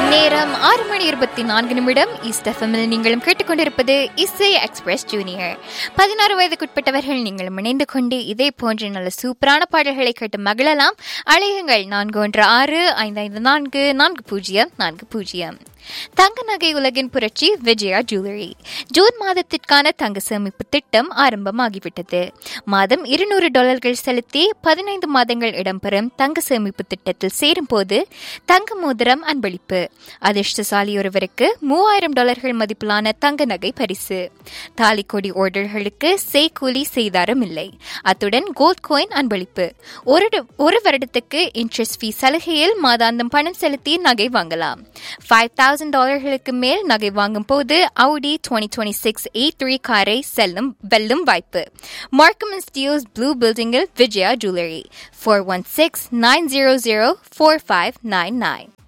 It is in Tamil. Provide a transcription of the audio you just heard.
நேரம் ஆறு மணி இருபத்தி நான்கு நிமிடம் ஈஸ்ட் எஃப்எம்மில் நீங்களும் கேட்டுக்கொண்டிருப்பது இசை எக்ஸ்பிரஸ் ஜூனியர் பதினாறு வயதுக்குட்பட்டவர்கள் நீங்களும் இணைந்து கொண்டு இதே போன்ற நல்ல சூப்பரான பாடல்களை கேட்டு மகிழலாம் அழையுங்கள் நான்கு ஒன்று ஆறு ஐந்து ஐந்து நான்கு நான்கு பூஜ்ஜியம் நான்கு பூஜ்ஜியம் தங்க நகை உலகின் புரட்சி விஜயா ஜுவல்லரி ஜூன் மாதத்திற்கான தங்க சேமிப்பு திட்டம் ஆரம்பமாகிவிட்டது மாதம் இருநூறு டாலர்கள் செலுத்தி பதினைந்து மாதங்கள் இடம்பெறும் தங்க சேமிப்பு திட்டத்தில் சேரும் போது தங்க மோதிரம் அன்பளிப்பு அதிர்ஷ்டசாலி ஒருவருக்கு மூவாயிரம் டாலர்கள் மதிப்பிலான தங்க நகை பரிசு தாலிக்கொடி ஓர்டர்களுக்கு செய்கூலி செய்தாரும் இல்லை அத்துடன் கோல்ட் கோயின் அன்பளிப்பு ஒரு ஒரு வருடத்துக்கு இன்ட்ரெஸ்ட் ஃபீ சலுகையில் மாதாந்தம் பணம் செலுத்தி நகை வாங்கலாம் ஃபைவ் தௌசண்ட் டாலர்களுக்கு மேல் நகை வாங்கும் போது Audi twenty twenty six eight three காரை செல்லும் வெல்லும் வாய்ப்பு மார்க்கம் ஸ்டியூஸ் ப்ளூ பில்டிங்கில் Vijaya jewellery four one six nine zero zero four five nine nine